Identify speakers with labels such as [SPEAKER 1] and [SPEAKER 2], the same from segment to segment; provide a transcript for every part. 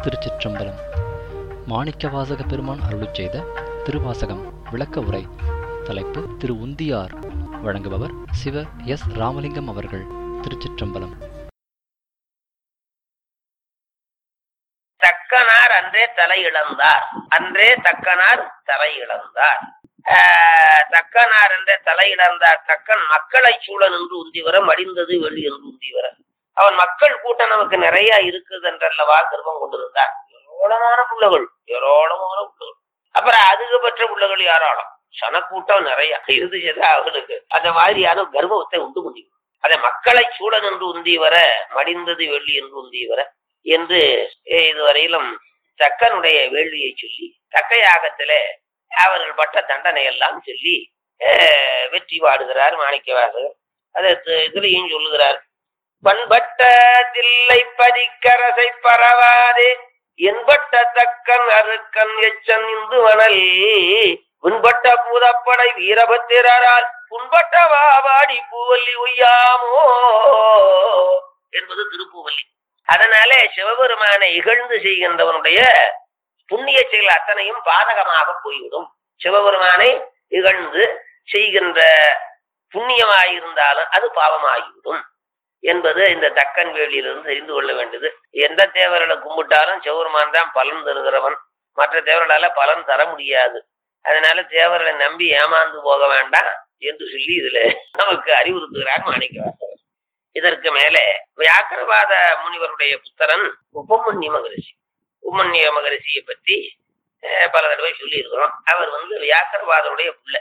[SPEAKER 1] திருச்சிற்றம்பலம் மாணிக்கவாசக பெருமான் அருளிச் செய்த திருவாசகம் விளக்க உரை தலைப்பு திரு உந்தியார் வழங்குபவர் சிவ எஸ் ராமலிங்கம் அவர்கள் திருச்சிற்றம்பலம்
[SPEAKER 2] தக்கனார் அன்றே தலை இழந்தார் அன்றே தக்கனார் தலை இழந்தார் ஆஹ், தக்கனார் என்றே தலை இழந்தார் தக்கன் மக்களை சூழ நின்று உந்தி வர மடிந்தது வெளி என்று உந்தி வர அவன் மக்கள் கூட்டம் நமக்கு நிறைய இருக்குது என்றல்லவா கர்வம் கொண்டிருந்தார் ஏராளமான பிள்ளைகள் ஏராளமான பிள்ளைகள் அப்புறம் அதிகபட்ச பிள்ளைகள் யாராலும் சனக்கூட்டம் நிறைய இருந்துச்சுதான் அவனுக்கு அந்த மாதிரியான கர்வத்தை உண்டு பண்ணி அதை மக்களை சூழ நின்று உந்தி வர மடிந்தது வெள்ளி என்று உந்தி வர என்று அஹ், இதுவரையிலும் தக்கனுடைய வேள்வியை சொல்லி தக்க யாகத்திலே அவர்கள் பட்ட தண்டனை எல்லாம் சொல்லி அஹ், வெற்றி பாடுகிறார் மாணிக்கவாசகர் அதை து- இதுலயும் சொல்லுகிறார் பண்பட்ட தில்லை பதிக்கரசை பரவாதே என்பட்ட தக்கன் அருக்கன் எச்சன் இந்து மணல் புண்பட்ட பூதப்படை வீரபத்திரரால் புண்பட்ட வாவாடி பூவல்லி உய்யாமோ என்பது திருப்பூவல்லி அதனாலே சிவபெருமானை இகழ்ந்து செய்கின்றவனுடைய புண்ணிய செயல் அத்தனையும் பாதகமாக போய்விடும் சிவபெருமானை இகழ்ந்து செய்கின்ற புண்ணியமாயிருந்தாலும் அது பாவமாகிவிடும் என்பது இந்த தக்கன் வேலியிலிருந்து தெரிந்து கொள்ள வேண்டியது எந்த தேவர்களை கும்பிட்டாலும் சிவபெருமான் தான் பலன் தருகிறவன் மற்ற தேவர்களால பலன் தர முடியாது அதனால தேவர்களை நம்பி ஏமாந்து போக வேண்டாம் என்று சொல்லி இதுல நமக்கு அறிவுறுத்துகிறார் மாணிக்கவாசகர் இதற்கு மேலே வியாக்கரவாத முனிவருடைய புத்தரன் உபமன்ய மகரிஷி உபமன்ய மகரிஷியை பற்றி அஹ், பல தடவை சொல்லி இருக்கிறோம் அவர் வந்து வியாக்கரவாதருடைய புள்ள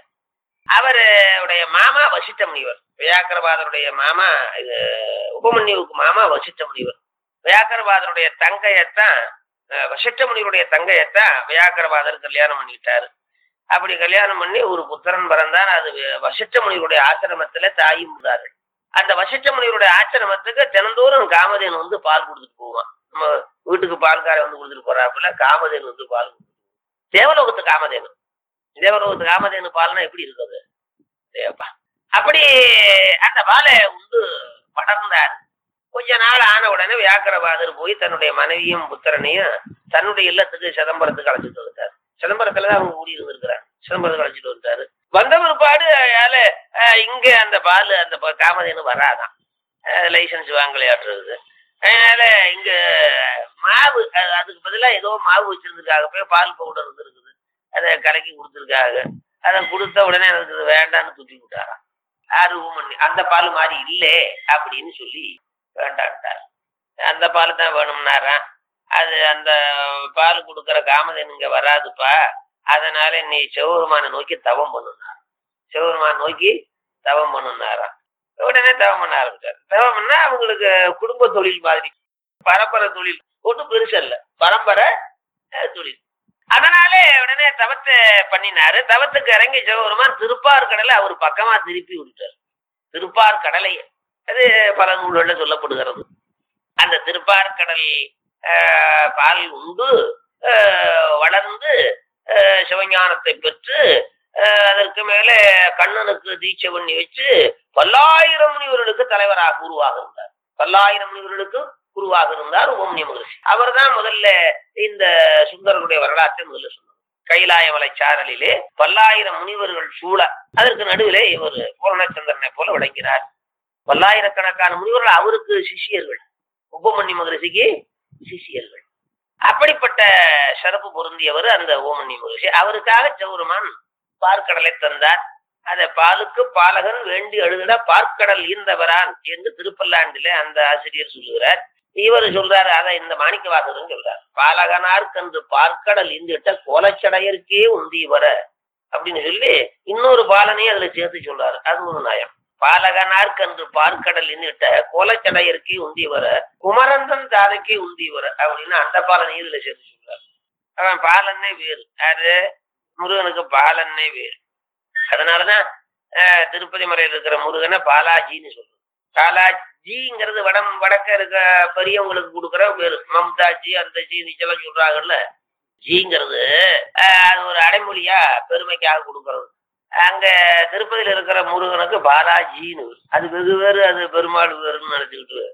[SPEAKER 2] அவருடைய மாமா வசிஷ்ட முனிவர் வியாக்கரவாதருடைய மாமா இது உபமன்யுவுக்கு மாமா வசிஷ்ட முனிவர் வியாக்கரவாதருடைய தங்கையத்தான் அஹ், வசிஷ்ட முனிவருடைய தங்கையத்தான் வியாக்கரவாதர் கல்யாணம் பண்ணிக்கிட்டாரு அப்படி கல்யாணம் பண்ணி ஒரு புத்திரன் பிறந்தார் அது வி- வசிஷ்ட முனிவருடைய ஆசிரமத்துல தாயும் இருந்தார்கள் அந்த வசிஷ்ட முனிவருடைய ஆசிரமத்துக்கு தினந்தோறும் காமதேனு வந்து பால் கொடுத்துட்டு போவான் நம்ம வீட்டுக்கு பால்காரன் வந்து கொடுத்துட்டு போறாப்புல காமதேனு வந்து பால் கொடுத்துட்டு போவான். தேவலோகத்து காமதேனு தேவலோகத்து காமதேனு பால்னா எப்படி இருக்குது தேவப்பா அப்படி அந்த பாலை உண்டு படர்ந்தார் கொஞ்ச நாள் ஆன உடனே வியாக்கரவாதர் போய் தன்னுடைய மனைவியும் புத்திரனையும் தன்னுடைய இல்லத்துக்கு சிதம்பரத்துக்கு அழைச்சிட்டு வந்துட்டார் சிதம்பரத்துல தான் அவங்க கூடி இருந்திருக்கிறாங்க சிதம்பரத்துக்கு அழைச்சிட்டு வந்துட்டாரு வந்த பிற்பாடு அயால அஹ், இங்க அந்த பால் அந்த ப- காமதேனு வராதான் லைசன்ஸ் வாங்கலையாட்டுறது அதனால இங்க மாவு அஹ், அதுக்கு பதிலா ஏதோ மாவு வச்சிருந்திருக்காங்க போய் பால் பவுடர் இருந்திருக்குது அதை கலக்கி கொடுத்துருக்காங்க அதை கொடுத்த உடனே எனக்கு இது வேண்டாம்னு தூக்கி விட்டாராம் ஆறு மணி அந்த பால் மாதிரி இல்லே அப்படின்னு சொல்லி வேண்டான்ட்டார் அந்த பால் தான் வேணும்னாராம் அது அந்த பால் கொடுக்குற காமதேனு இங்க வராதுப்பா அதனால நீ சிவபெருமானை நோக்கி தவம் பண்ணுனார் சிவபெருமான் நோக்கி தவம் பண்ணுனாராம் உடனே தவம் பண்ண ஆரம்பிச்சார் தவம் பண்ணா அவங்களுக்கு குடும்ப தொழில் மாதிரி பரம்பரை தொழில் ஒன்றும் பெருசு இல்ல பரம்பரை அஹ், தொழில் அதனாலே உடனே தவத்தை பண்ணினாரு தவத்துக்கு இறங்கி சிவபெருமான் திருப்பார் கடலை அவர் பக்கமா திருப்பி விட்டார் திருப்பார் கடலை அது பல நூல்களில் சொல்லப்படுகிறது அந்த திருப்பார் கடல் ஆஹ், பால் உண்டு ஆஹ், வளர்ந்து ஆஹ், சிவஞானத்தை பெற்று ஆஹ், அதற்கு மேலே கண்ணனுக்கு தீட்சை பண்ணி வச்சு பல்லாயிரம் முனிவர்களுக்கு தலைவராக உருவாக இருந்தார் பல்லாயிரம் முனிவர்களுக்கு குருவாக இருந்தார் ஓம்னிய மகரிஷி அவர் தான் முதல்ல இந்த சுந்தரனுடைய வரலாற்றை முதல்ல சொன்னார் கைலாயமலை சாரலிலே பல்லாயிரம் முனிவர்கள் சூழ அதற்கு நடுவிலே இவர் பூரணச்சந்திரனை போல விளங்கினார் பல்லாயிரக்கணக்கான முனிவர்கள் அவருக்கு சிஷியர்கள் உபமன்யி மகரிஷிக்கு சிஷியர்கள் அப்படிப்பட்ட சிறப்பு பொருந்தியவர் அந்த ஓமன்யி மகரிஷி அவருக்காக சௌரமான் பார்க்கடலை தந்தார் அதை பாலுக்கு பாலகன் வேண்டி எழுதிட பார்க்கடல் ஈந்தவரான் என்று திருப்பல்லாண்டிலே அந்த ஆசிரியர் சொல்லுகிறார் இவர் சொல்றாரு அதை இந்த மாணிக்கவாசகரும் சொல்றார் பாலகனார்க்கன்று பார்க்கடல் இந்திட்ட கோலச்சடையருக்கே உந்தி வர அப்படின்னு சொல்லி இன்னொரு பாலனையும் அதுல சேர்த்து சொல்றாரு அது ஒரு நயம் பாலகனார்க்கன்று பார்க்கடல் இந்திட்ட கோலச்சடையருக்கே உந்தி வர குமரந்தன் தாதைக்கே உந்தி வர அப்படின்னு அந்த பாலனையும் இதுல சேர்த்து சொல்றாரு அவன் பாலன்னே வேறு அது முருகனுக்கு பாலன்னே வேறு அதனாலதான் அஹ், திருப்பதி மலையில் இருக்கிற முருகனை பாலாஜின்னு சொல்றோம் பாலாஜிங்கிறது வடம் வடக்க இருக்க பெரியவங்களுக்கு கொடுக்குற பேரு மம்தாஜி அந்த ஜி நிச்சலம் சொல்றாங்கல்ல ஜிங்கிறது அஹ், அது ஒரு அடைமொழியா பெருமைக்காக கொடுக்கறது அங்க திருப்பதியில இருக்கிற முருகனுக்கு பாலாஜின்னு பேரு. அது வெகு வேறு அது பெருமாள் வேறுன்னு நினைச்சுக்கிட்டு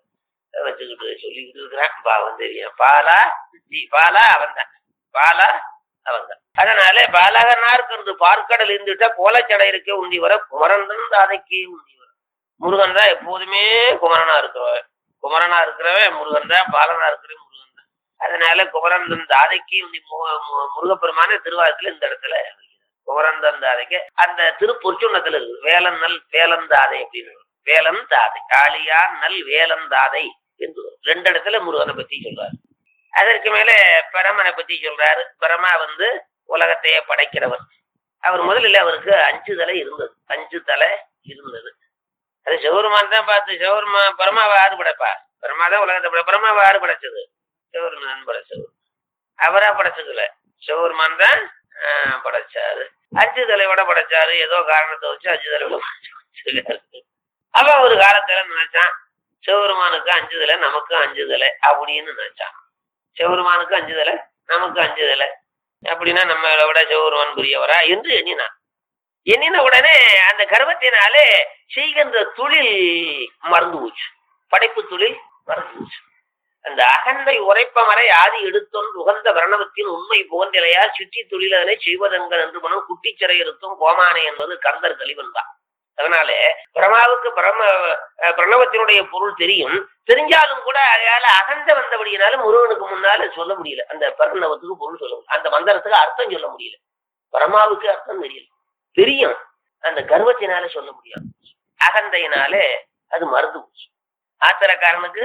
[SPEAKER 2] வச்சுக்கிட்டு சொல்லிக்கிட்டு இருக்கிறான் பாவம் தெரியும் பாலா ஜி பாலா அவன் தான் பாலா அவன் தான் அதனால பாலகனா இருக்கிறது பார்க்கடல் இருந்துட்டா கோலச்சடை இருக்க உந்தி வர குமரன் தான் அதைக்கே உந்தி வர முருகன் தான் எப்போதுமே குமரனா இருக்கிறவன் குமரனா இருக்கிறவன் முருகன் தான் பாலனா இருக்கிறவன் முருகன் தான் அதனால குமரன் தன் தாதைக்கு உந்தி மு- மு- முருகப்பெருமான திருவாரத்துல இந்த இடத்துல குமரன் தன் தாதைக்கு அந்த திருப்பொற்சுண்ணத்துல இருக்கு வேலன் நல் வேலன் தாதை அப்படின்னு இருக்கு. வேலன் தாதை காளியான் நல் வேலன் தாதை என்று வரும். ரெண்டு இடத்துல முருகனை பத்தி சொல்றாரு அதற்கு மேல பரமனை பத்தி சொல்றாரு பரமா வந்து உலகத்தையே படைக்கிறவர் அவர் முதலில் அவருக்கு அஞ்சு தலை இருந்தது அஞ்சு தலை இருந்தது அது சிவருமான் தான் பார்த்து சிவருமா பரமாவை ஆறு படைப்பா பரமா தான் உலகத்தை படை பரமாவை ஆறு படைச்சது சிவருமான் படைச்சது அவரா படைச்சதுல சிவருமான் தான் ஆஹ், படைச்சாரு அஞ்சு தலையோட படைச்சாரு ஏதோ காரணத்தை வச்சு அஞ்சு தலையோட படைச்சாரு அவன் ஒரு காலத்துல நினைச்சான் சிவருமானுக்கு அஞ்சுதலை நமக்கு அஞ்சுதலை அப்படின்னு நினைச்சான் சிவருமானுக்கு அஞ்சுதலை நமக்கு அஞ்சுதலை அப்படின்னா நம்மளை விட சிவருமான் பெரியவரா என்று எண்ணினான் எண்ணின உடனே அந்த கர்வத்தினாலே செய்கின்ற தொழில் மறந்து போச்சு படைப்பு தொழில் மறந்து போச்சு அந்த அகந்தை உரைப்பமரை ஆதி எடுத்தொன்று உகந்த வர்ணவத்தின் உண்மை புகழ்நிலையா சுற்றி தொழிலதனை செய்வதென்கள் என்று மனம் குட்டிச்சிறை இருத்தும் கோமானை என்பது கந்தர் கலிவன் தான் அதனாலே பிரமாவுக்கு பிரம அஹ் பிரணவத்தினுடைய பொருள் தெரியும் தெரிஞ்சாலும் கூட அதால அகந்த வந்தபடியினால முருகனுக்கு முன்னால சொல்ல முடியல அந்த பிரணவத்துக்கு பொருள் சொல்ல முடியல அந்த மந்திரத்துக்கு அர்த்தம் சொல்ல முடியல பிரமாவுக்கு அர்த்தம் தெரியல தெரியும் அந்த கர்வத்தினால சொல்ல முடியாது அகந்தையினாலே அது மறந்து போச்சு ஆத்திரக்காரனுக்கு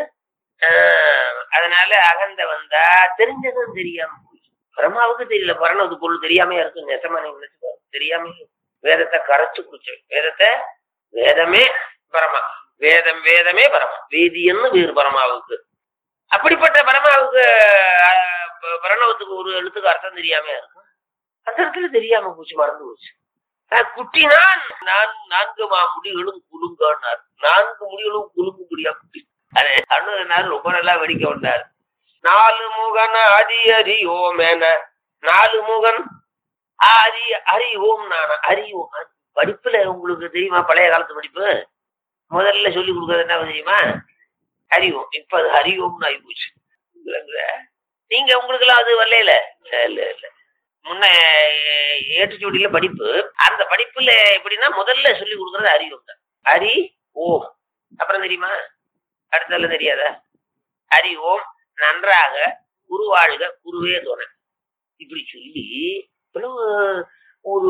[SPEAKER 2] ஆஹ், அதனால அகந்த வந்தா தெரிஞ்சதும் தெரியாம போச்சு பிரம்மாவுக்கு தெரியல பரணவத்து பொருள் தெரியாம இருக்கு நெசமா நீங்க நினைச்சு பாருங்க. தெரியாம வேதத்தை கரைச்சு குடிச்சு வேதத்தை வேதமே பரமா வேதம் வேதமே பரமா வேதியன்னு வேறு பரமாவுக்கு அப்படிப்பட்ட பரமாவுக்கு ஆஹ், ப- பிரணவத்துக்கு ஒரு எழுத்துக்கு அர்த்தம் தெரியாம இருக்கும் அந்த இடத்துல தெரியாம போச்சு மறந்து போச்சு ஆஹ், குட்டினான் நான் நான்கு மா முடிகளும் குலுங்கான்னார் நான்கு முடிகளும் குலுங்கு முடியா குட்டி அது அண்ணனார் ரொம்ப நல்லா வெடிக்க வந்தார் நாலு முகன் அடி அரி ஓம் என நாலு முகன் ஆதி ஹரி ஓம் நானா ஹரி ஓம் அது படிப்புல உங்களுக்கு தெரியுமா பழைய காலத்து படிப்பு முதல்ல சொல்லி கொடுக்கறது என்ன தெரியுமா ஹரி ஓம் இப்ப அது ஹரி ஓம்னு ஆகி போச்சு இல்லைங்களா? நீங்க உங்களுக்கு எல்லாம் அது வரல இல்ல இல்ல முன்ன ஏ- ஏட்டுச்சூடியில படிப்பு அந்த படிப்புல எப்படின்னா முதல்ல சொல்லி கொடுக்கறது ஹரி ஓம் தான் ஹரி ஓம் அப்புறம் தெரியுமா அடுத்ததுல தெரியாதா ஹரி ஓம் நன்றாக குருவாழ்க குருவே துணை இப்படி சொல்லி இவ்வளவு ஒரு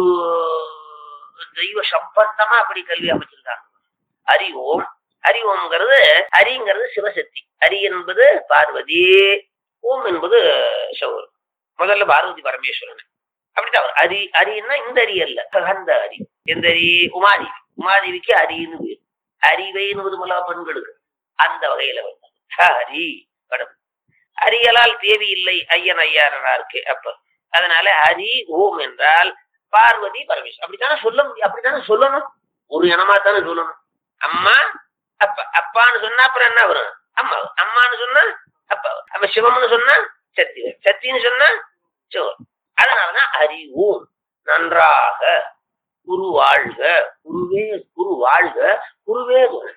[SPEAKER 2] தெய்வ சம்பந்தமா அப்படி கல்வி அமைச்சிருக்காங்க ஹரி ஓம் ஹரி ஓம்ங்கிறது ஹரிங்கிறது சிவசக்தி ஹரி என்பது பார்வதி ஓம் என்பது சௌர் முதல்ல பார்வதி பரமேஸ்வரன் அப்படித்தான் வரும். ஹரி ஹரின்னா இந்த ஹரி அல்ல அந்த ஹரி எந்த ஹரி உமாதேவி உமாதேவிக்கு ஹரின்னு பேர் அறிவைன்னு முதலா பெண்களுக்கு அந்த வகையில வந்தது ஹரி கடவுள் ஹரியலால் தேவி இல்லை ஐயன் ஐயாரனா இருக்கு அப்ப அதனால ஹரி ஓம் என்றால் பார்வதி பரமேஸ்வரன் அப்படித்தானே சொல்ல முடியும் அப்படித்தானே சொல்லணும் ஒரு இனமா தானே சொல்லணும் அம்மா அப்பா அப்பான்னு சொன்னா அப்புறம் என்ன வரும் அம்மா அம்மான்னு சொன்னா அப்பா அப்ப சிவம்னு சொன்னா சக்தி வரும். சக்தின்னு சொன்னா சிவம் அதனாலதான் ஹரி ஓம் நன்றாக குரு வாழ்க குருவே குரு வாழ்க குருவே துணை.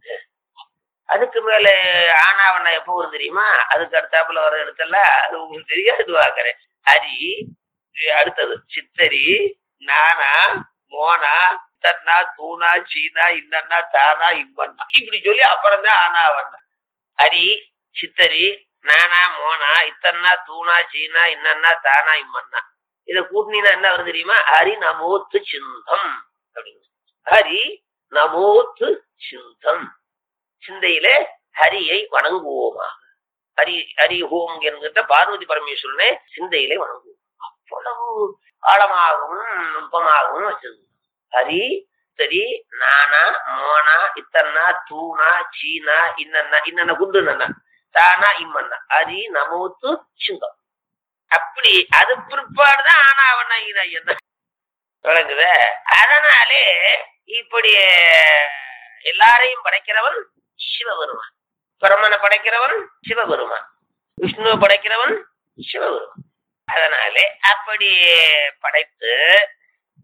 [SPEAKER 2] அதுக்கு மேல ஆனாவண்ணா எப்போ வரும் தெரியுமா அதுக்கு அடுத்தாப்புல வர இடத்துல அது உங்களுக்கு தெரியாது வாக்குறேன் ஹரி இது அடுத்தது சித்தரி நானா மோனா தன்னா தூணா சீனா இன்னன்னா தானா இம்மன்னா இப்படி சொல்லி அப்புறம் தான் ஆனாவண்ணா ஹரி சித்தரி நானா மோனா இத்தன்னா தூணா சீனா இன்னன்னா தானா இம்மன்னா இதை கூட்டினா என்ன வருது தெரியுமா ஹரி நமோத்து சிந்தம் அப்படின்னு ஹரி நமோத்து சிந்தம் சிந்தையிலே ஹரியை வணங்குவோமா ஹரி ஹரி ஹோம் என்கிற பார்வதி பரமேஸ்வரனை சிந்தையிலே வணங்குவோம் அவ்வளவு ஆழமாகவும் நுட்பமாகவும் வச்சிருந்தோம் ஹரி சரி நானா மோனா இத்தன்னா தூணா சீனா இன்னன்னா இன்னன்ன குண்டுனா தானா இம்மன்னா ஹரி நமோத்து சிங்கம் அப்படி அது பிற்பாடுதான் ஆனா அவனா ஈனா என்ன விளங்குத அதனாலே இப்படி எல்லாரையும் படைக்கிறவன் சிவபெருமான் பிரமனை படைக்கிறவன் சிவபெருமான் விஷ்ணுவை படைக்கிறவன் சிவபெருமான் அதனாலே அப்படி படைத்து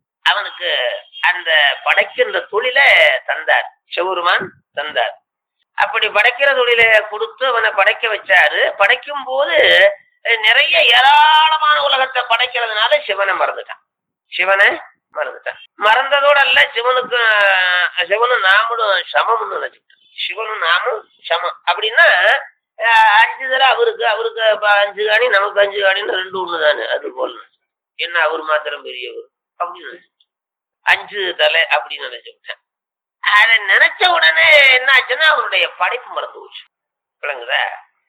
[SPEAKER 2] அவனுக்கு அந்த படைக்கின்ற தொழிலை தந்தார் சிவபெருமான் தந்தார் அப்படி படைக்கிற தொழில கொடுத்து அவனை படைக்க வச்சாரு படைக்கும் போது அஹ், நிறைய ஏராளமான உலகத்தை படைக்கிறதுனால சிவனை மறந்துட்டான் சிவனை மறந்துட்டான் மறந்ததோட அல்ல சிவனுக்கு அஹ், சிவனும் நாமளும் சமம்னு நினைச்சுட்டான் சிவனும் நாமும் சமம் அப்படின்னா அஹ், அஞ்சு தடவை அவருக்கு அவருக்கு அப்ப அஞ்சு காணி நமக்கு அஞ்சு காணின்னு ரெண்டு ஒண்ணு தானே அது போல என்ன அவர் மாத்திரம் பெரியவர் அப்படின்னு நினைச்சுட்டான். அஞ்சு தலை அப்படின்னு நினைச்சுட்டேன் அதை நினைச்ச உடனே என்ன ஆச்சுன்னா அவருடைய படைப்பு மறந்து போச்சு விளங்குதா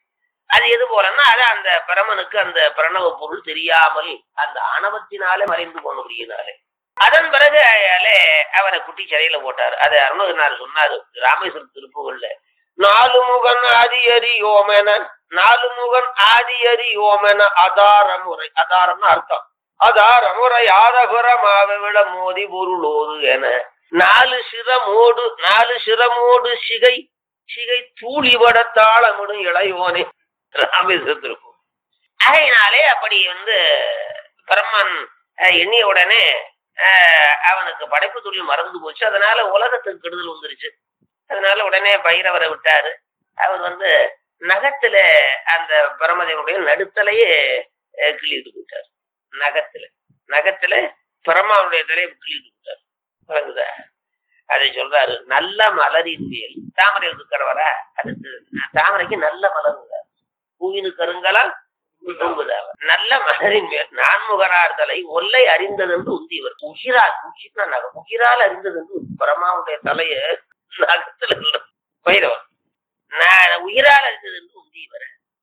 [SPEAKER 2] அது எது போலன்னா அது அந்த பிரமனுக்கு அந்த பிரணவ பொருள் தெரியாமல் அந்த ஆணவத்தினாலே மறைந்து போனபடியினாலே அதன் பிறகு அயாலே அவரை குட்டி சிறையில போட்டார் அது அருணகிரினார் சொன்னாரு ராமேஸ்வரம் திருப்புகள்ல நாலு முகன் ஆதியரி ஓமென நாலு முகன் ஆதியரி ஓமென அதார முறை அதாரம்னு அர்த்தம் அதார முறை ஆதகுரமாக விட மோதி பொருளோது என நாலு சிரமோடு நாலு சிரமோடு சிகை சிகை தூளிபட தாளமிடும் இளையோனே ராமேஸ்வரத்திற்கும் ஆகையினாலே அப்படி வந்து பிரம்மன் அஹ், எண்ணிய உடனே அஹ், அவனுக்கு படைப்பு தொழில் மறந்து போச்சு அதனால உலகத்துக்கு கெடுதல் வந்துருச்சு அதனால உடனே பைரவரை விட்டாரு அவர் வந்து நகத்துல அந்த பிரமதேவனுடைய நடுத்தலையே அஹ், கிள்ளிட்டு போயிட்டார் நகத்துல நகத்துல பிரம்மாவுடைய தலையை கிள்ளிட்டு போயிட்டார் விளங்குதா அதை சொல்றாரு நல்ல மலரின் மேல் தாமரை இருக்கிறவரா அதுக்கு தாமரைக்கு நல்ல மலருங்க பூவினு கருங்கலாம் விரும்புதாவர் நல்ல மலரின் மேல் நான்முகரார் தலை ஒல்லை அறிந்தது என்று உந்திவர் உகிரால் உகிர்னா நகை உகிரால் அறிந்தது என்று பிரம்மாவுடைய தலைய நகத்துல இல்ல. பைரவன் நான் உயிரால் அறிந்தது என்று உந்திவர்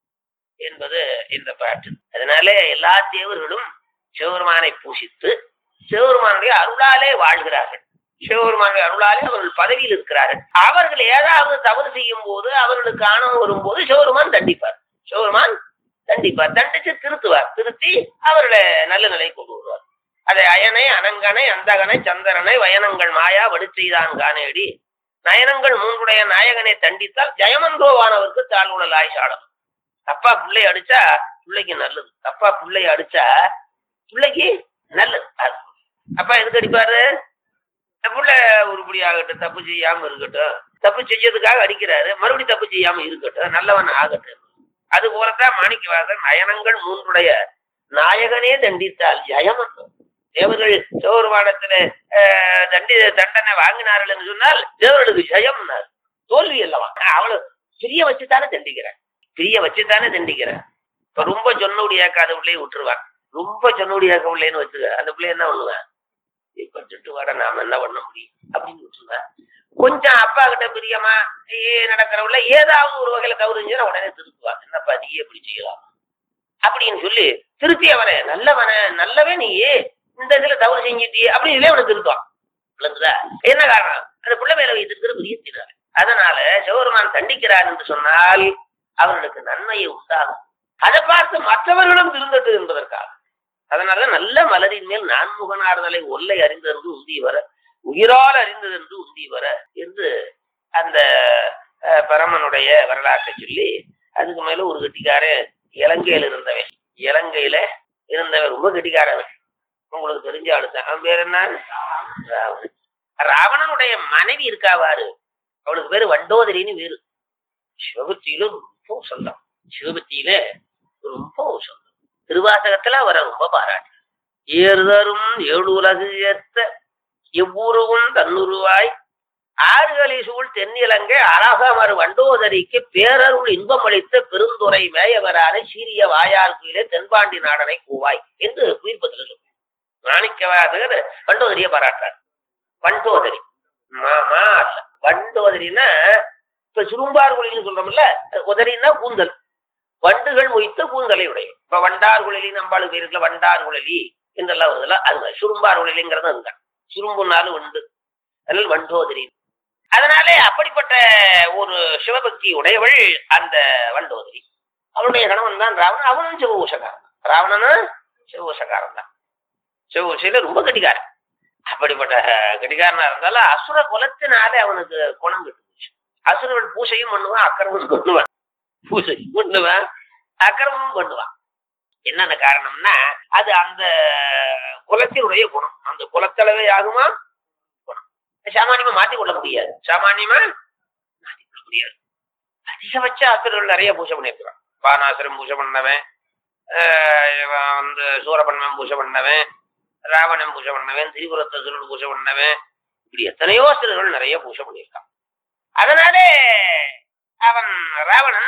[SPEAKER 2] என்பது இந்த பாட்டு அதனால எல்லா தேவர்களும் சிவபெருமானை பூசித்து சிவபெருமானுடைய அருளாலே வாழ்கிறார்கள் சிவபெருமானுடைய அருளாலே அவர்கள் பதவியில் இருக்கிறார்கள் அவர்கள் ஏதாவது தவறு செய்யும் போது அவர்களுக்கு ஆணவம் வரும்போது சிவபெருமான் தண்டிப்பார் சிவபெருமான் தண்டிப்பார் தண்டிச்சு திருத்துவார் திருத்தி அவர்களை நல்ல நிலை கொண்டு வருவார் அதை அயனை அனங்கனை அந்தகனை சந்திரனை வயனங்கள் மாயா வடுச்செய்தான் காணேடி நயனங்கள் மூன்றுடைய நாயகனை தண்டித்தால் ஜெயமந்தோவானவருக்கு தாழ்வுடல் ஆய்ச்சாடம் அப்பா பிள்ளை அடிச்சா பிள்ளைக்கு நல்லது அப்பா பிள்ளை அடிச்சா பிள்ளைக்கு நல்லது அது. அப்பா எதுக்கு அடிப்பாரு இந்த புள்ள உருப்படி ஆகட்டும் தப்பு செய்யாம இருக்கட்டும் தப்பு செஞ்சதுக்காக அடிக்கிறாரு மறுபடியும் தப்பு செய்யாம இருக்கட்டும் நல்லவன் ஆகட்டும் அது போலத்தான் மாணிக்கவாசன் நயனங்கள் மூன்றுடைய நாயகனே தண்டித்தால் ஜெயமந்தம் தேவர்கள் சிவபெருமானத்துல ஆஹ், தண்டி தண்டனை வாங்கினார்கள் என்று சொன்னால் தேவர்களுக்கு ஜெயம்னார் தோல்வி அல்லவா அவளு பிரிய வச்சுத்தானே தண்டிக்கிறான் பிரிய வச்சுத்தானே தண்டிக்கிறான் இப்ப ரொம்ப சொன்னோடியாக்காத பிள்ளையை விட்டுருவான் ரொம்ப சொன்னோடியாக்க பிள்ளைன்னு வச்சுக்க அந்த பிள்ளை என்ன பண்ணுவேன் இப்ப திட்டு வாட நாம என்ன பண்ண முடியும் அப்படின்னு விட்டுருவேன் கொஞ்சம் அப்பா கிட்ட பிரியமா ஏ நடக்கிறவங்கள ஏதாவது ஒரு வகையில தவறு செஞ்சா உடனே திருத்துவான் என்னப்பா நீ எப்படி செய்யலாம் அப்படின்னு சொல்லி திருத்தி அவனை நல்லவன நல்லவே நீயே இந்த இதுல தவறு செஞ்சிட்டியே அப்படின்னு சொல்லி அவனை திருத்துவான் விளங்குதா என்ன காரணம் அந்த பிள்ளை மேல வைத்திருக்கிற பிரியத்தினால அதனால சிவபெருமான் தண்டிக்கிறார் என்று சொன்னால் அவர்களுக்கு நன்மையை உண்டாகும் அதை பார்த்து மற்றவர்களும் திருந்தட்டு என்பதற்காக அதனால நல்ல மலரின் மேல் நான்முகனார்தலை ஒல்லை அறிந்ததென்று உந்தி வர உயிரால் அறிந்ததென்று உந்தி வர என்று அந்த அஹ், பரமனுடைய வரலாற்றை சொல்லி அதுக்கு மேல ஒரு கெட்டிக்காரன் இலங்கையில இருந்தவன் இலங்கையில இருந்தவன் ரொம்ப கெட்டிக்காரவன் உங்களுக்கு தெரிஞ்ச ஆளுதான் அவன் பேர் என்ன ராவணன் ராவணனுடைய மனைவி இருக்காவாரு அவளுக்கு பேரு வண்டோதரின்னு பேரு சிவபக்தியில ரொம்ப சொந்தம் சிவபக்தியில ரொம்ப சொந்தம் திருவாசகத்துல அவரை ரொம்ப பாராட்டு ஏறுதரும் ஏழு உலகு ஏத்த எவ்வூருவும் தன்னுருவாய் ஆறுகளி சூழ் தென்னிலங்கை அழகமர் வண்டோதரிக்கு பேரருள் இன்பம் அளித்த பெருந்துரை மேயவரான சீரிய வாயார் குயிலே தென்பாண்டி நாடனை கூவாய் என்று குயிர்ப்பதில் சொல்றார் மாணிக்கவாசகர் வண்டோதரியை பாராட்டார் வண்டோதரி மாமா அல்ல வண்டோதரின்னா இப்ப சுரும்பார் குழின்னு சொல்றோம்ல உதரின்னா கூந்தல் வண்டுகள் மொய்த்த கூந்தலை உடைய இப்ப வண்டார் குழலி நம்பாளு பேருக்குல வண்டார் குழலி என்றெல்லாம் வருதுல்ல அது மாதிரி சுரும்பார் குழலிங்கிறது அதுதான் சுரும்புனாலும் உண்டு அதனால் வண்டோதரி அதனாலே அப்படிப்பட்ட ஒரு சிவபக்தி உடையவள் அந்த வண்டோதரி அவளுடைய கணவன் தான் ராவணன் அவனும் சிவகோஷக்காரன் ராவணனும் சிவகோஷக்காரன் தான் சிவகோஷையில ரொம்ப கட்டிக்காரன் அப்படிப்பட்ட கட்டிக்காரனா இருந்தாலும் அசுர குலத்தினாலே அவனுக்கு குணம் கட்டுச்சு அசுரவன் பூசையும் பண்ணுவான் அக்கிரமும் பண்ணுவான் பூசையும் பண்ணுவான் அக்கிரமும் பண்ணுவான் என்னென்ன காரணம்னா அது அந்த குலத்தினுடைய குணம் அந்த குலத்தளவே ஆகுமா குணம் சாமானியமா மாத்தி கொள்ள முடியாது சாமானியமா மாத்தி கொள்ள முடியாது அதிகபட்ச அசுரர்கள் நிறைய பூஜை பண்ணியிருக்கிறான் பானாசுரம் பூஜை பண்ணவன் ஆஹ் இவன் வந்து சூரபன்மன் பூஜை பண்ணவன் ராவணன் பூஜை பண்ணவன் திரிபுரத்தசுரன் பூஜை பண்ணவன் இப்படி எத்தனையோ அசுரர்கள் நிறைய பூஜை பண்ணியிருக்கான் அதனாலே அவன் ராவணன்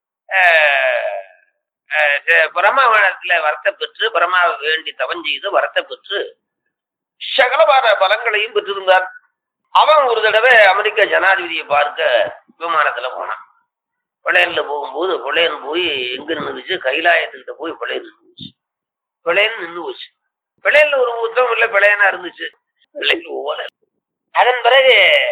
[SPEAKER 2] ஆஹ், ஆஹ், ச- பிரம்மாவனத்துல வரத்தை பெற்று பிரம்மாவை வேண்டி தவம் செய்து வரத்தை பெற்று சகலமான பலங்களையும் பெற்றிருந்தான் அவன் ஒரு தடவை அமெரிக்க ஜனாதிபதியை பார்க்க விமானத்துல போனான் பிள்ளையன்ல போகும்போது பிள்ளையன் போய் எங்க நின்றுச்சு கைலாயத்துக்கிட்ட போய் பிள்ளையன் நின்றுச்சு பிள்ளையன் நின்று போச்சு பிள்ளையன்ல ஒரு உத்தம் இல்ல பிள்ளையனா இருந்துச்சு பிள்ளைக்கு ஓல அதன் பிறகு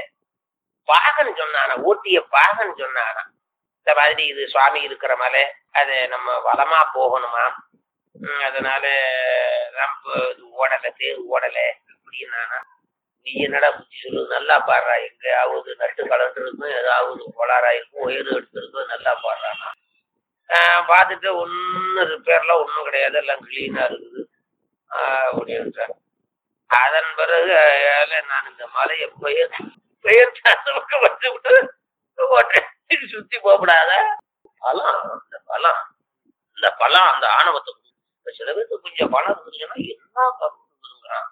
[SPEAKER 2] பாகன் சொன்னானா ஓட்டிய பாகன் சொன்னானா இந்த மாதிரி இது சுவாமி இருக்கிற மலை அது நம்ம வளமா போகணுமா உம், அதனால நம்ம இது ஓடலை தேர் ஓடலை அப்படின்னானா நீ என்னடா புத்தி சொல்லு நல்லா பாடுறா எங்கேயாவது நட்டு கலண்டு இருக்கும் ஏதாவது கோளாறா இருக்கும் உயர் எடுத்திருக்கும் நல்லா பாடுறானா ஆஹ் பார்த்துட்டு ஒன்றும் ரிப்பேர்லாம் ஒன்றும் கிடையாது எல்லாம் கிளீனாக இருக்குது ஆஹ் அப்படின்றார் அதன் பிறகு அஹ், நான் இந்த மலையை பெயர் பெயர் பக்கம் வச்சு விட்டு ஓட்டேன் சுத்தி போகக்கூடாத பலம் இந்த பலம் இந்த பலம் அந்த ஆணவத்தை இப்ப சில பேருக்கு கொஞ்சம் பலம் இருந்துச்சுன்னா என்ன கருங்குறான்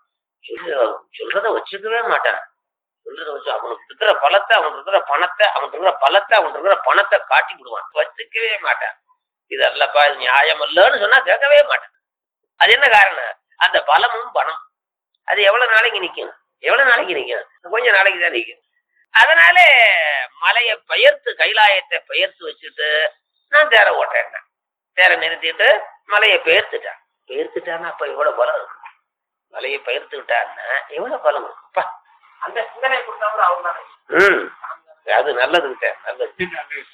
[SPEAKER 2] சொல்றத வச்சுக்கவே மாட்டான் சொல்றத வச்சு அவனுக்கு இருக்கிற பலத்தை அவனுக்கு இருக்கிற பணத்தை அவனுக்கு இருக்கிற பலத்தை அவனுக்கு இருக்கிற பணத்தை காட்டி விடுவான் வச்சுக்கவே மாட்டான் இது அல்லப்பா இது நியாயம் இல்லைன்னு சொன்னா கேட்கவே மாட்டான் அது என்ன காரணம் அந்த பலமும் பணம் அது எவ்வளவு நாளைக்கு நிக்கும் எவ்வளவு நாளைக்கு நிக்கும் கொஞ்ச நாளைக்கு தான் நிக்கும் அதனால மலையை பெயர்த்து கைலாயத்தை பெயர்த்து வச்சுட்டு நான் தேர ஓட்டுறேன் தேர நிறுத்திட்டு மலையை பெயர்த்துட்டான் பெயர்த்துட்டான்னா அப்ப எவ்வளவு பலம் இருக்கும் மலையை பெயர்த்துக்கிட்டான்னா எவ்வளவு பலம் இருக்கும் அப்பா, அந்த சிந்தனை கொடுத்தவங்க அவங்க ம் அது நல்லது கிட்ட நல்லது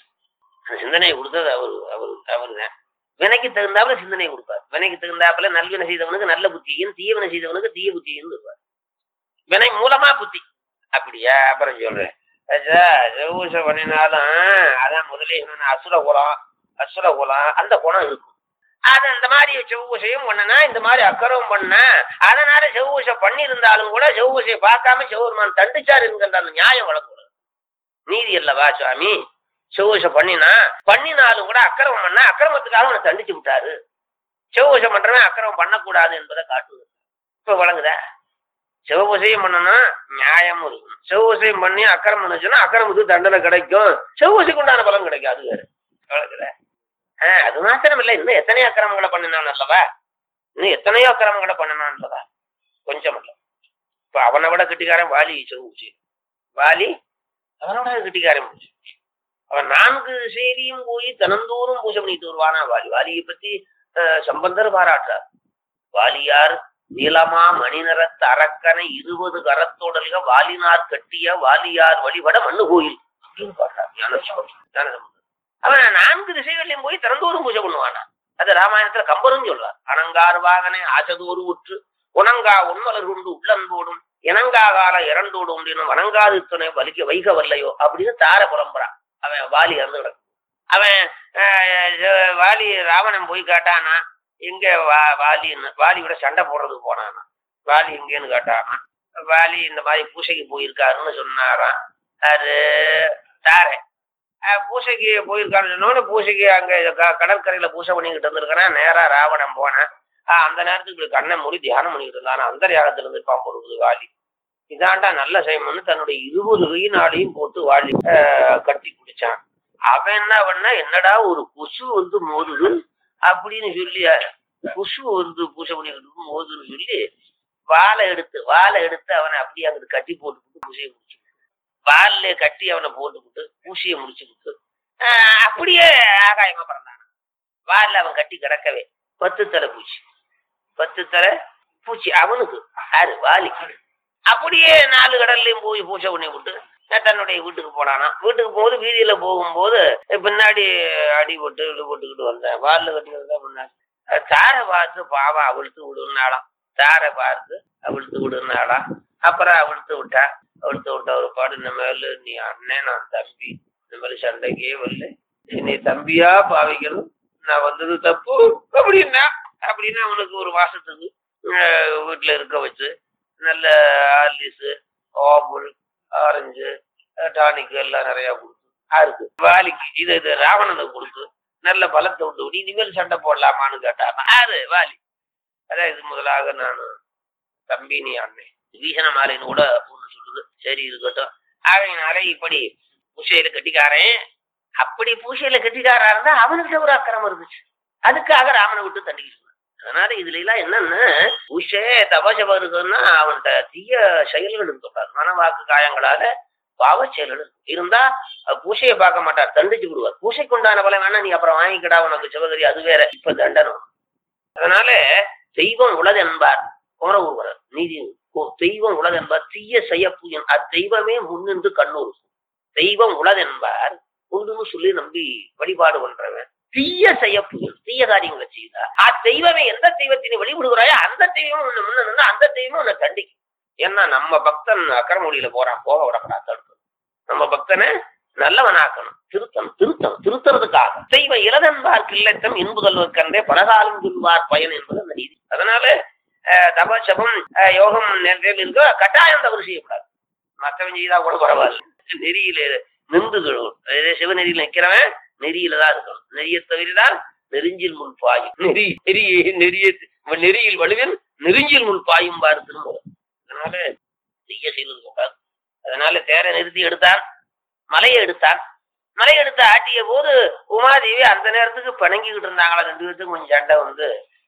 [SPEAKER 2] அந்த சிந்தனையை கொடுத்தது அவரு அவரு அவருதான் வினைக்கு தகுந்தாப்புல சிந்தனை கொடுப்பார் வினைக்கு தகுந்தாப்புல நல்வினை செய்தவனுக்கு நல்ல புத்தியும் தீயவினை செய்தவனுக்கு தீய புத்தியும் இருப்பார் வினை மூலமா புத்தி அப்படியா அப்புறம் சொல்றேன் ஐயா, செவ்வூச பண்ணினாலும் அதான் முதலே சொன்ன அசுர குலம் அசுர குலம் அந்த குணம் இருக்கும் அது அந்த மாதிரி செவ்வூசையும் பண்ணனா இந்த மாதிரி அக்கறம் பண்ண அதனால செவ்வூசை பண்ணியிருந்தாலும் கூட செவ்வூசையை பார்க்காம செவ்வூர்மான் தண்டிச்சார் என்கின்ற அந்த நியாயம் வழங்கக்கூடாது நீதி அல்லவா சுவாமி செவ்வூசை பண்ணினா பண்ணினாலும் கூட அக்கிரமம் பண்ணா அக்கிரமத்துக்காக அவனை தண்டிச்சு விட்டாரு செவ்வூசை பண்றவன் அக்கிரமம் பண்ணக்கூடாது என்பதை காட்டுது இப்ப வழங்குதா சிவபூசையும் பண்ணணும் நியாயமும் இருக்கும் சிவபூசையும் பண்ணி அக்கிரமம் பண்ணுச்சுன்னா அக்கிரமத்துக்கு தண்டனை கிடைக்கும் சிவபூசைக்கு உண்டான பலன் கிடைக்கும் அது வேறு வழங்குதா ஆஹ் அது மாத்திரம் இல்ல இன்னும் எத்தனையோ அக்கிரமங்களை பண்ணினான் அல்லவா இன்னும் எத்தனையோ அக்கிரமங்களை பண்ணினான் அல்லவா கொஞ்சம் இல்ல இப்ப அவனை விட கெட்டிக்காரன் வாலி சிவபூசி வாலி அவனை விட கெட்டிக்காரன் பூசி அவன் நான்கு செய்தியும் போய் தினந்தோறும் பூஜை பண்ணிட்டு வருவானா வாலி வாலியை பத்தி அஹ், சம்பந்தர் பாராட்டுறார் வாலியார் நீலமா மணிநிறத்து அரக்கனை இருபது கரத்தோடல்க வாலினார் கட்டிய வாலியார் வழிபட மண்ணு கோயில் அப்படின்னு பாடுறார் ஞானசம்பந்தர் ஞானசம்பந்தர் அவன் நான்கு திசைகளையும் போய் திறந்தோறும் பூஜை பண்ணுவானா அது ராமாயணத்துல கம்பரும் சொல்றார் அனங்கார் வாகனை ஆசதோறு உற்று உணங்கா உண்மலர் கொண்டு உள்ளன்போடும் இணங்கா கால இரண்டோடு ஒன்றினும் வணங்காது துணை வலிக்க வைக வல்லையோ அப்படின்னு தார புலம்புறான் அவன் வாலி இறந்து கிடக்கு அவன் ஆஹ், வாலி ராவணன் போய் கேட்டானா எங்க வா வாலின்னு வாலியோட சண்டை போடுறதுக்கு போனானா வாலி எங்கேன்னு கேட்டானா வாலி இந்த மாதிரி பூசைக்கு போயிருக்காருன்னு சொன்னாராம் அது தாரை அஹ் பூசைக்கு போயிருக்கான்னு சொன்னோன்னு பூசைக்கு அங்க க- கடற்கரையில பூசை பண்ணிக்கிட்டு இருந்திருக்கிறான் நேரா ராவணன் போனேன் ஆஹ் அந்த நேரத்துக்கு இப்படி கண்ணை மூடி தியானம் பண்ணிக்கிட்டு இருந்தான் அந்த யாகத்துல இருந்து இருப்பான் போடுவது வாலி இதாண்டா நல்ல செய்யணும்னு தன்னுடைய இருபது கையினாலையும் போட்டு வாலி ஆஹ் கட்டி குடிச்சான் அவன் என்ன பண்ணா என்னடா ஒரு கொசு வந்து மோதுது அப்படின்னு சொல்லி கொசு வந்து பூசை பண்ணிக்கிட்டு இருக்கும் மோதுன்னு சொல்லி வாழை எடுத்து வாழை எடுத்து அவனை அப்படியே அங்கிட்டு கட்டி போட்டுக்கிட்டு பூசையை முடிச்சு வால்ல கட்டி அவனை போட்டுக்கிட்டு பூசியை முடிச்சுக்கிட்டு ஆஹ் அப்படியே ஆகாயமா பிறந்தான் வால்ல அவன் கட்டி கிடக்கவே பத்து தலை பூச்சி பத்து தலை பூச்சி அவனுக்கு யாரு வாலிக்கு அப்படியே நாலு கடல்லையும் போய் பூஜை பண்ணி விட்டு நான் தன்னுடைய வீட்டுக்கு போனானா வீட்டுக்கு போகும்போது வீதியில போகும்போது பின்னாடி அடி போட்டு இடி போட்டுக்கிட்டு வந்தேன் வால்ல கட்டி வந்தா முன்னாடி தாரை பார்த்து பாவம் அவிழ்த்து விடுனாலாம் தாரை பார்த்து அவிழ்த்து விடுனாலாம் அப்புறம் அவிழ்த்து விட்டா அவிழ்த்து விட்ட ஒரு பாடு இந்த மேல நீ அண்ணன் நான் தம்பி இந்த மாதிரி சண்டைக்கே வரல நீ தம்பியா பாவிக்கணும் நான் வந்தது தப்பு அப்படின்னா அப்படின்னா அவனுக்கு ஒரு மாசத்துக்கு அஹ், வீட்டுல இருக்க வச்சு நல்ல ஆலிஸு ஆப்பிள் ஆரஞ்சு டானிக் எல்லாம் நிறைய கொடுத்து யாருக்கு வாலிக்கு இது இது ராவணனுக்கு கொடுத்து நல்ல பலத்தை விட்டு விட்டு இனிமேல் சண்டை போடலாமான்னு கேட்டாங்க யாரு வாலி அதான் இது முதலாக நான் தம்பி நீ அண்ணன் வீசன மாலைன்னு கூட ஒண்ணு சொல்லுது சரி இருக்கட்டும் அவனால இப்படி பூசையில கட்டிக்காரன் அப்படி பூசையில கட்டிக்காரா இருந்தா அவனுக்கு ஒரு அக்கிரமம் இருந்துச்சு அதுக்காக ராமனை விட்டு தண்டிக்க சொன்னான் அதனால இதுல எல்லாம் என்னன்னா பூசை தபசபம் இருக்குன்னா அவன்கிட்ட தீய செயல்கள் இருக்கக்கூடாது மனவாக்கு காயங்களால பாவ செயல்கள் இருக்கும். இருந்தா அஹ், பூசையை பார்க்க மாட்டார் தண்டிச்சு விடுவார் பூசைக்கு உண்டான பலம் வேணா நீ அப்புறம் வாங்கிக்கடா உனக்கு சிவகரி அது வேற இப்ப தண்டனம் அதனால தெய்வம் உலது என்பார் குமரகுருவரர் நீதி ஓ, தெய்வம் உலது என்பார் தீய செய்யப்புயன் அத்தெய்வமே முன்னின்று கண்ணூர் தெய்வம் உலது என்பார் உண்டுன்னு சொல்லி நம்பி வழிபாடு பண்றவன் தீய செய்யப்புயல் தீய காரியங்களை செய்தா அத்தெய்வமே எந்த தெய்வத்தை நீ வழிபடுகிறாயோ அந்த தெய்வம் உன்னை முன்ன நின்னா அந்த தெய்வம் உன்னை தண்டிக்கும் ஏன்னா நம்ம பக்தன் அக்கரமொழியில போறான் போக விடக்கூடாது தடுக்கணும் நம்ம பக்தனை நல்லவனாக்கணும் திருத்தம் திருத்தம் திருத்துறதுக்காக தெய்வ இளதன்பார் கில்லத்தம் இன்புதல்வர் கண்டே பலகாலம் சொல்வார் பயன் என்பது அந்த நீதி அதனால அஹ், தபசபம் அஹ், யோகம் நேரத்தில் இருக்க கட்டாயம் தவறு செய்யக்கூடாது மற்றவன் செய்தா கூட பரவாயில்ல நெறியில நின்று கழுவும் அதே சிவநெறியில நிக்கிறவன் நெறியில தான் இருக்கணும் நெறியை தவிரதான் நெருஞ்சில் முள் பாயும் நெறி நெறிய நெறிய நெறியில் வலுவில் நெருஞ்சில் முள் பாயும் பாரு திரும்ப அதனால செய்ய செய்வது கூடாது அதனால தேரை நிறுத்தி எடுத்தான் மலையை எடுத்தான் மலை எடுத்து ஆட்டிய போது உமாதேவி அந்த நேரத்துக்கு பிணங்கிக்கிட்டு இருந்தாங்களா ரெண்டு பேத்துக்கும் கொஞ்சம் சண்டை வந்து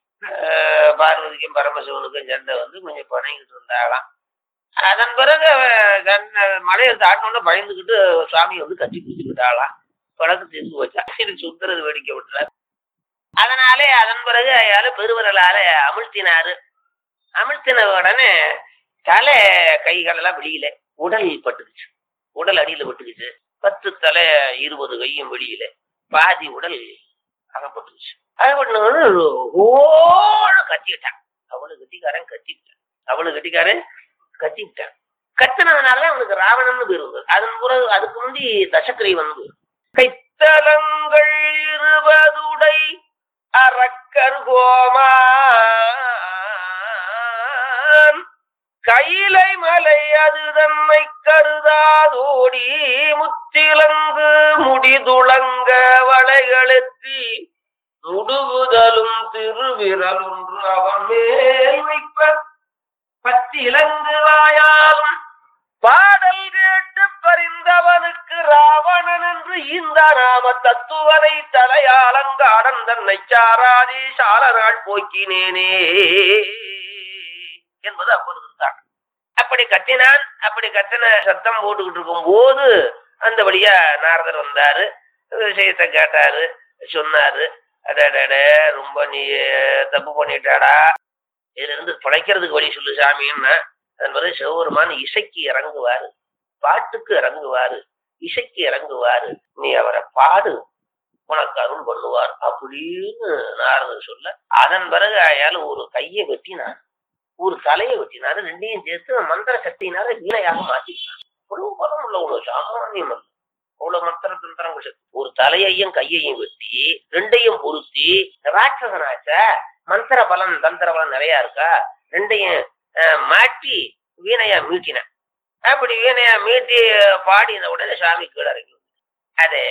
[SPEAKER 2] ஆஹ், பார்வதிக்கும் பரமசிவனுக்கும் சண்டை வந்து கொஞ்சம் பிணங்கிட்டு இருந்தாங்களாம் அதன் பிறகு அவ கண்ண மலை எடுத்து ஆட்டினோட பயந்துக்கிட்டு சுவாமி வந்து கட்டி பிடிச்சுக்கிட்டாளாம் பழக்கு தெரிஞ்சு போச்சா இது சுத்துறது வேடிக்கை விட்டுறாரு அதனாலே அதன் பிறகு அயால பெருவரலால அமிழ்த்தினாரு அமிழ்த்தின உடனே தலை கைகள் எல்லாம் வெளியில உடல் பட்டுக்குச்சு உடல் அடியில பட்டுக்குச்சு பத்து தலை இருபது கையும் வெளியில பாதி உடல் அகப்பட்டுக்குச்சு அகப்பட்டு ஓட கத்திக்கிட்டான் அவனு கட்டிக்காரன் கத்திக்கிட்டான் அவனு கட்டிக்காரன் கத்திக்கிட்டான் கத்தினதுனாலதான் அவனுக்கு ராவணன்னு பேர் வந்தது அதன் பிறகு அதுக்கு முந்தி தசக்கரை வந்து கைத்தலங்கள் இருபதுடை அரக்கர் கோமான் கைலை மலை அது தன்னை கருதாதோடி முத்திலங்கு முடிதுளங்க வளைகளுக்கு முடுகுதலும் திருவிரலொன்று அவன் மேல் வைப்ப பத்திலங்கு வாயாலும் பாடல் கேட்டு பறிந்தவனுக்கு ராவணன் என்று இந்த நாம தத்துவனை தலையாலங்காடன் தன்னை சாராதி சால நாள் போக்கினேனே என்பது அப்பொழுது தான் அப்படி கத்தினான் அப்படி கத்தின சத்தம் போட்டுக்கிட்டு இருக்கும் போது அந்த வழியா நாரதர் வந்தாரு விஷயத்தை கேட்டாரு சொன்னாரு அடடட ரொம்ப நீ தப்பு பண்ணிட்டாடா இதுல இருந்து பிழைக்கிறதுக்கு வழி சொல்லு சாமின்னா அதன் பிறகு சிவபெருமான் இசைக்கு இறங்குவாரு பாட்டுக்கு இறங்குவாரு இசைக்கு இறங்குவாரு நீ அவரை பாடு உனக்கு அருள் பண்ணுவார் அப்படின்னு நாரதர் சொல்ல அதன் பிறகு அயால ஒரு கையை வெட்டினார் ஒரு தலையை வெட்டினாரு ரெண்டையும் சேர்த்து மந்திர சக்தியினால வீணையாக மாத்திட்டார் அவ்வளவு பலம் உள்ள ஒரு சாமானியம் அல்ல அவ்வளவு மந்திர தந்திரங்கள் சக்தி ஒரு தலையையும் கையையும் வெட்டி ரெண்டையும் பொருத்தி ராட்சசனாச்ச மந்திர பலம் தந்திர பலம் நிறைய இருக்கா ரெண்டையும் அஹ், மாட்டி வீணையா மீட்டினேன் அப்படி வீணையா மீட்டி பாடின உடனே சாமி கீழே இறங்கி வந்துச்சு. அது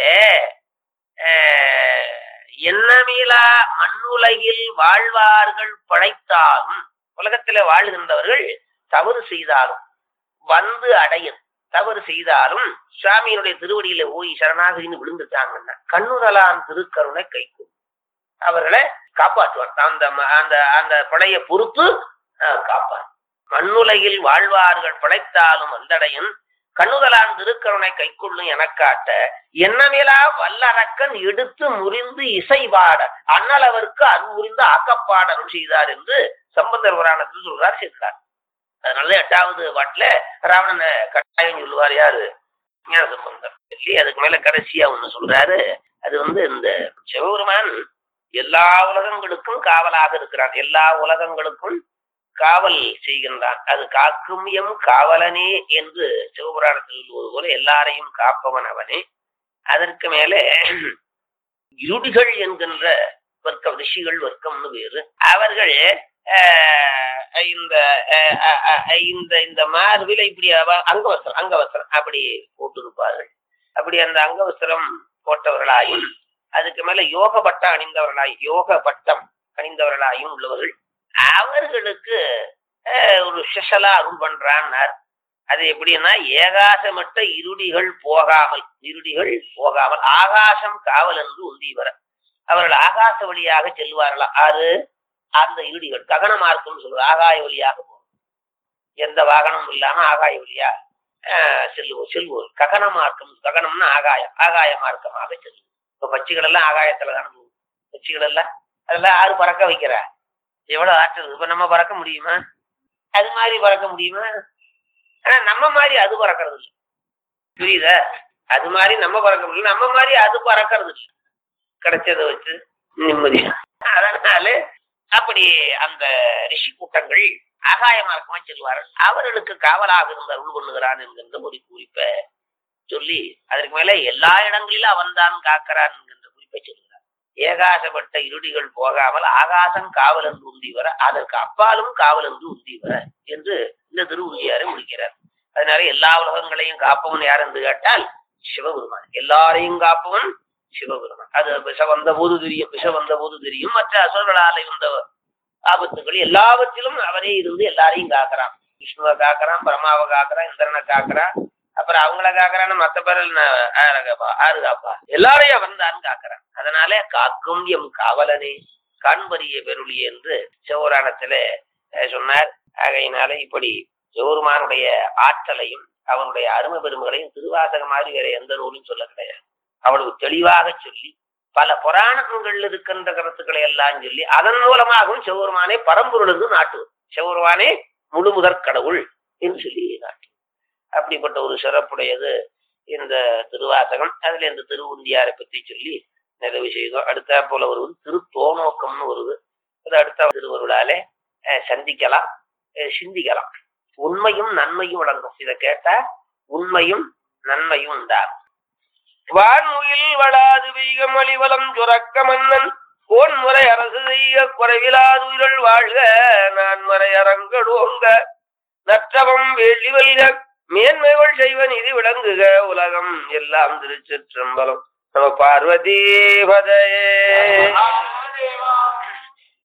[SPEAKER 2] அஹ், எண்ணமிலா மண்ணுலகில் வாழ்வார்கள் படைத்தாலும் உலகத்திலே வாழ்கின்றவர்கள் தவறு செய்தாலும் வந்து அடையும் தவறு செய்தாலும் சுவாமியினுடைய திருவடியில ஓய் சரணாகதின்னு விழுந்துட்டாங்கன்னா கண்ணுதலான் திருக்கருணை கைக்கும் அவர்களை காப்பாற்றுவார் அந்த ம- அந்த அந்த பழைய பொறுப்பு அஹ், காப்பார் மண்ணுலகில் வாழ்வார்கள் படைத்தாலும் வந்தடையும் கண்ணுதலான் திருக்கருணை கைக்கொள்ளும் எனக்காட்ட எண்ணமிலா வல்லரக்கன் எடுத்து முறிந்து இசை பாட அண்ணலவருக்கு அருள் முறிந்து ஆக்கப்பாட அருள் செய்தார் என்று சம்பந்தர் புராணத்தில் சொல்றார் சேர்க்கிறார் அதனால எட்டாவது பாட்டுல ராவணனை கட்டாயம் சொல்லுவார் யாரு ஞான சம்பந்தர் சொல்லி அதுக்கு மேல கடைசியா ஒண்ணு சொல்றாரு அது வந்து இந்த சிவபெருமான் எல்லா உலகங்களுக்கும் காவலாக இருக்கிறான் எல்லா உலகங்களுக்கும் காவல் செய்கின்றான் அது காக்கும் எம் காவலனே என்று சிவபுராணத்தில் சொல்வது போல எல்லாரையும் காப்பவன் அவனே அதற்கு மேலே இருடிகள் என்கின்ற வர்க்கம் ரிஷிகள் வர்க்கம்னு வேறு அவர்கள் ஆஹ், இந்த ஆஹ், ஆஹ், ஆஹ், இந்த இந்த மார்பில இப்படி அவ- அங்கவஸ்திரம் அங்கவஸ்திரம் அப்படி போட்டிருப்பார்கள் அப்படி அந்த அங்கவஸ்திரம் போட்டவர்களாயும் அதுக்கு மேல யோக பட்டம் அணிந்தவர்களாய் யோக பட்டம் அணிந்தவர்களாயும் உள்ளவர்கள் அவர்களுக்கு அஹ், ஒரு ஸ்பெஷலா அருள் பண்றான்னார் அது எப்படின்னா ஏகாசமற்ற இருடிகள் போகாமல் இருடிகள் போகாமல் ஆகாசம் காவல் என்று உந்தி வர அவர்கள் ஆகாச வழியாக செல்வார்களாம் அது அந்த இருடிகள் ககன மார்க்கம் சொல்வது ஆகாய வழியாக போகும் எந்த வாகனமும் இல்லாம ஆகாய வழியா ஆஹ், செல்லுவோம் செல்வோம் ககன மார்க்கம் ககனம்னா ஆகாயம் ஆகாய மார்க்கமாக செல்லும் இப்ப பட்சிகள் எல்லாம் ஆகாயத்துல தானே போகும் பட்சிகள் எல்லாம் அதெல்லாம் யாரு பறக்க வைக்கிறா எவ்வளவு ஆற்றல் இப்ப நம்ம பறக்க முடியுமா அது மாதிரி பறக்க முடியுமா ஆனா நம்ம மாதிரி அது பறக்கிறது இல்லை புரியுதா அது மாதிரி நம்ம பறக்க முடியல நம்ம மாதிரி அது பறக்கிறது இல்லை கிடைச்சதை வச்சு நிம்மதியா அதனால அப்படி அந்த ரிஷி கூட்டங்கள் ஆகாய மார்க்கமா செல்வார்கள் அவர்களுக்கு காவலாக இருந்து அருள் பண்ணுகிறான் என்கின்ற ஒரு குறிப்பை சொல்லி அதற்கு மேல எல்லா இடங்களிலும் அவன்தான் காக்கிறான் என்கின்ற குறிப்பை சொல்கிறார் ஏகாசப்பட்ட இருடிகள் போகாமல் ஆகாசம் காவல் என்று உந்தி வர அதற்கு அப்பாலும் காவல் என்று உந்தி வர என்று இந்த திருவுந்தியாரை முடிக்கிறார் அதனால எல்லா உலகங்களையும் காப்பவன் யார் என்று கேட்டால் சிவபெருமான் எல்லாரையும் காப்பவன் சிவபெருமான் அது விஷ வந்த போது தெரியும் விஷ வந்த போது தெரியும் மற்ற அசுரர்களால வந்த ஆபத்துகள் எல்லாவற்றிலும் அவரே இருந்து எல்லாரையும் காக்கிறான் விஷ்ணுவை காக்கிறான் பிரம்மாவை காக்கிறான் இந்திரனை காக்கிறான் அப்புறம் அவங்கள காக்கிறான்னு மத்த பேர் ஆறு காப்பா ஆறு காப்பா எல்லாரையும் அவன் தான் காக்கிறான் அதனால காக்கும் எம் காவலனே காண்பரிய பெருளி என்று சிவபுராணத்துல அஹ், சொன்னார் ஆகையினால இப்படி சிவபெருமானுடைய ஆற்றலையும் அவனுடைய அருமை பெருமைகளையும் திருவாசக மாதிரி வேற எந்த நூலும் சொல்ல கிடையாது அவ்வளவு தெளிவாக சொல்லி பல புராணங்கள் இருக்கின்ற கருத்துக்களை எல்லாம் சொல்லி அதன் மூலமாகவும் சிவபெருமானே பரம்பொருள் என்று நாட்டு சிவபெருமானே முழு முதற் கடவுள் என்று சொல்லி நாட்டு அப்படிப்பட்ட ஒரு சிறப்புடையது இந்த திருவாசகம் அதுல இந்த திருவுந்தியாரை பற்றி சொல்லி நிறைவு செய்தோம் அடுத்த போல வருவது திருத்தோநோக்கம்னு வருது அது அடுத்த திருவருளாலே அஹ், சந்திக்கலாம் அஹ், சிந்திக்கலாம் உண்மையும் நன்மையும் வழங்கும் இதை கேட்டா உண்மையும் நன்மையும் உண்டாகும் வான்முயில் வளாது வீகம் அழிவலம் சுரக்க மன்னன் கோன் முறை அரசு செய்ய குறைவிலாது உயிர்கள் வாழ்க நான் மறை அரங்கடுவோங்க நற்றவம் வேள்வி வெல்க மேன்மைகள் செய்வன் இது விளங்குக உலகம் எல்லாம் திருச்சிற்றம்பலம் நம பார்வதி பதையே